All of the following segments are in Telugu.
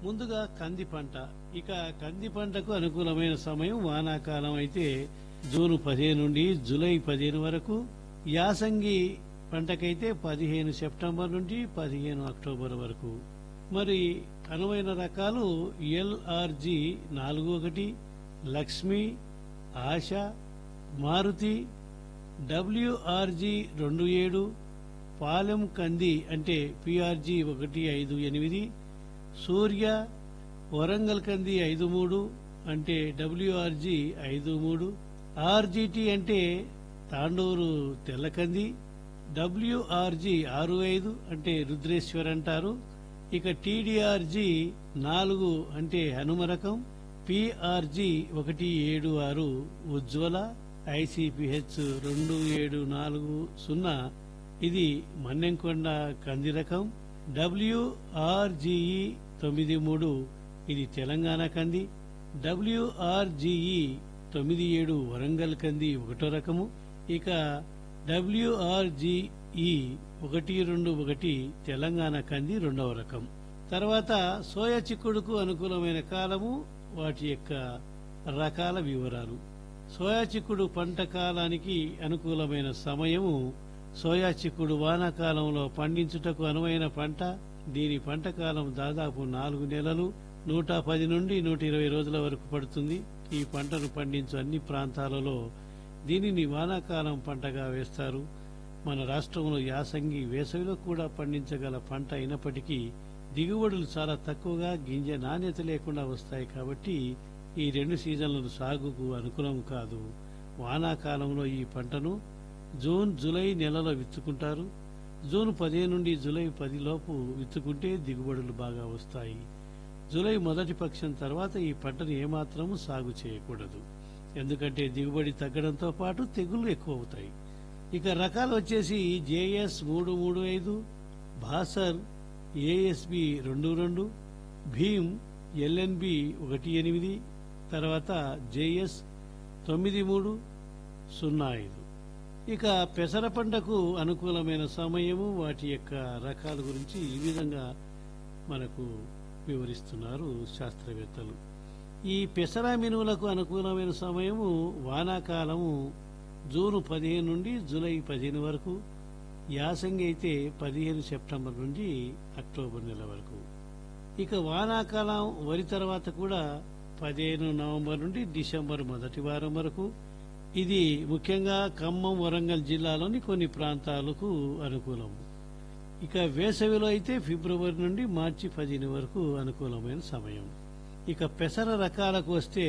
ముందుగా కంది పంట ఇక కంది పంటకు అనుకూలమైన సమయం వానాకాలం అయితే జూన్ పదిహేను నుండి జూలై పదిహేను వరకు యాసంగి పంటకైతే పదిహేను సెప్టెంబర్ నుండి పదిహేను అక్టోబర్ వరకు మరి అనువైన రకాలు ఎల్ఆర్జి నాలుగు ఒకటి లక్ష్మి ఆశ మారుతి డబ్ల్యూఆర్జి రెండు ఏడు పాలెం కంది అంటే పిఆర్జి ఒకటి ఐదు ఎనిమిది సూర్య వరంగల్ కంది ఐదు మూడు అంటే డబ్ల్యూఆర్జి ఐదు మూడు ఆర్జిటి అంటే తాండూరు తెల్లకంది డబ్ల్యూఆర్జి ఆరు ఐదు అంటే రుద్రేశ్వర్ అంటారు ఇక టీడీఆర్జి నాలుగు అంటే హనుమ రకం పిఆర్జి ఒకటి ఏడు ఆరు ఉజ్వల ఐసిపిహెచ్ రెండు ఏడు నాలుగు సున్నా ఇది మన్నెంకొండ కంది రకం డబ్ల్యూఆర్జిఈ తొమ్మిది మూడు ఇది తెలంగాణ కంది డబ్ల్యూఆర్జిఈ తొమ్మిది ఏడు వరంగల్ కంది ఒకటో రకము ఇక డబ్ల్యూఆర్జిఈ ఒకటి రెండు ఒకటి తెలంగాణ కంది రెండవ రకం తర్వాత సోయా చిక్కుడుకు అనుకూలమైన కాలము వాటి యొక్క రకాల వివరాలు సోయా చిక్కుడు పంట కాలానికి అనుకూలమైన సమయము సోయా చిక్కుడు వానాకాలంలో పండించుటకు అనువైన పంట దీని పంట కాలం దాదాపు నాలుగు నెలలు నూట పది నుండి నూట ఇరవై రోజుల వరకు పడుతుంది ఈ పంటను పండించు అన్ని ప్రాంతాలలో దీనిని వానాకాలం పంటగా వేస్తారు మన రాష్ట్రంలో యాసంగి వేసవిలో కూడా పండించగల పంట అయినప్పటికీ దిగుబడులు చాలా తక్కువగా గింజ నాణ్యత లేకుండా వస్తాయి కాబట్టి ఈ రెండు సీజన్లను సాగుకు అనుకూలం కాదు వానాకాలంలో ఈ పంటను జూన్ జూలై నెలలో విత్తుకుంటారు జూన్ పదిహేను నుండి జూలై పది లోపు విత్తుకుంటే దిగుబడులు బాగా వస్తాయి జూలై మొదటి పక్షం తర్వాత ఈ పంటను ఏమాత్రము సాగు చేయకూడదు ఎందుకంటే దిగుబడి తగ్గడంతో పాటు తెగుళ్లు ఎక్కువ అవుతాయి ఇక రకాలు వచ్చేసి జేఎస్ మూడు మూడు ఐదు భాసర్ ఏఎస్బి రెండు రెండు భీమ్ ఎల్ఎన్బి ఒకటి ఎనిమిది తర్వాత జేఎస్ తొమ్మిది మూడు సున్నా ఐదు ఇక పెసర పంటకు అనుకూలమైన సమయము వాటి యొక్క రకాల గురించి ఈ విధంగా మనకు వివరిస్తున్నారు శాస్త్రవేత్తలు ఈ పెసర మినువులకు అనుకూలమైన సమయము వానాకాలము జూన్ పదిహేను నుండి జూలై పదిహేను వరకు యాసంగి అయితే పదిహేను సెప్టెంబర్ నుండి అక్టోబర్ నెల వరకు ఇక వానాకాలం వరి తర్వాత కూడా పదిహేను నవంబర్ నుండి డిసెంబర్ మొదటి వారం వరకు ఇది ముఖ్యంగా ఖమ్మం వరంగల్ జిల్లాలోని కొన్ని ప్రాంతాలకు అనుకూలం ఇక వేసవిలో అయితే ఫిబ్రవరి నుండి మార్చి పదిహేను వరకు అనుకూలమైన సమయం ఇక పెసర రకాలకు వస్తే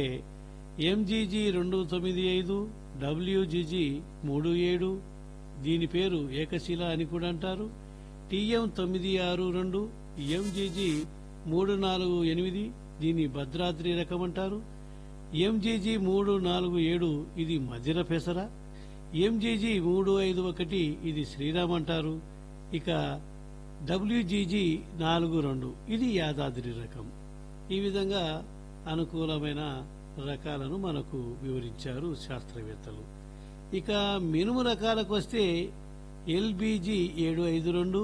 ఎంజీజీ రెండు తొమ్మిది ఐదు డబ్ల్యూజీజీ మూడు ఏడు దీని పేరు ఏకశిల అని కూడా అంటారు టీఎం తొమ్మిది ఆరు రెండు ఎంజీజీ మూడు నాలుగు ఎనిమిది దీన్ని భద్రాద్రి రకం అంటారు ఎంజీజీ మూడు నాలుగు ఏడు ఇది మధ్యన పెసర ఎంజీజీ మూడు ఐదు ఒకటి ఇది శ్రీరామ్ అంటారు ఇక డబ్ల్యూజీజీ నాలుగు రెండు ఇది యాదాద్రి రకం ఈ విధంగా అనుకూలమైన రకాలను మనకు వివరించారు శాస్త్రవేత్తలు ఇక మినుము రకాలకు వస్తే ఎల్బీజీ ఏడు ఐదు రెండు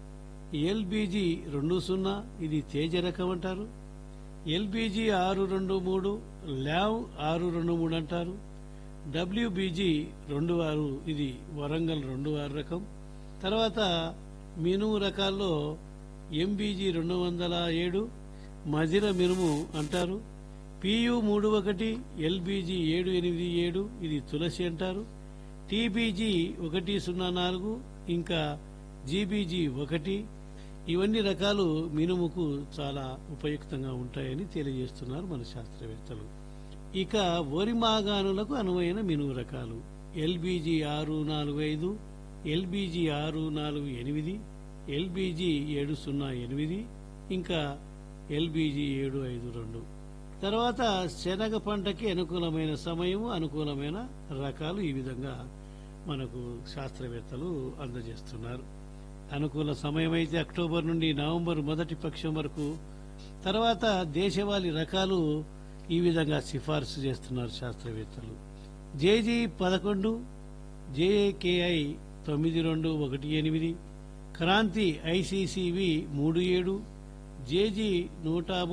ఎల్బీజీ రెండు సున్నా ఇది తేజ రకం అంటారు ఎల్బీజీ ఆరు రెండు మూడు ల్యావ్ ఆరు రెండు మూడు అంటారు డబ్ల్యూబీజీ రెండు ఆరు ఇది వరంగల్ రెండు ఆరు రకం తర్వాత మినుము రకాల్లో ఎంబీజీ రెండు వందల ఏడు మధిర మినుము అంటారు పియు మూడు ఒకటి ఎల్బీజీ ఏడు ఎనిమిది ఏడు ఇది తులసి అంటారు టీబీజీ ఒకటి సున్నా నాలుగు ఇంకా జీబీజీ ఒకటి ఇవన్నీ రకాలు మినుముకు చాలా ఉపయుక్తంగా ఉంటాయని తెలియజేస్తున్నారు మన శాస్త్రవేత్తలు ఇక వరి మాగానులకు అనువైన మినుము రకాలు ఎల్బీజీ ఆరు నాలుగు ఐదు ఎల్బీజీ ఆరు నాలుగు ఎనిమిది ఎల్బీజీ ఏడు సున్నా ఎనిమిది ఇంకా ఎల్బీజీ ఏడు ఐదు రెండు తర్వాత శనగ పంటకి అనుకూలమైన సమయము అనుకూలమైన రకాలు ఈ విధంగా మనకు శాస్త్రవేత్తలు అందజేస్తున్నారు అనుకూల సమయం అయితే అక్టోబర్ నుండి నవంబర్ మొదటి పక్షం వరకు తర్వాత దేశవాళీ రకాలు ఈ విధంగా సిఫార్సు చేస్తున్నారు శాస్త్రవేత్తలు జేజీ పదకొండు జేఏకేఐ తొమ్మిది రెండు ఒకటి ఎనిమిది క్రాంతి ఐసీసీవి మూడు ఏడు జేజీ నూట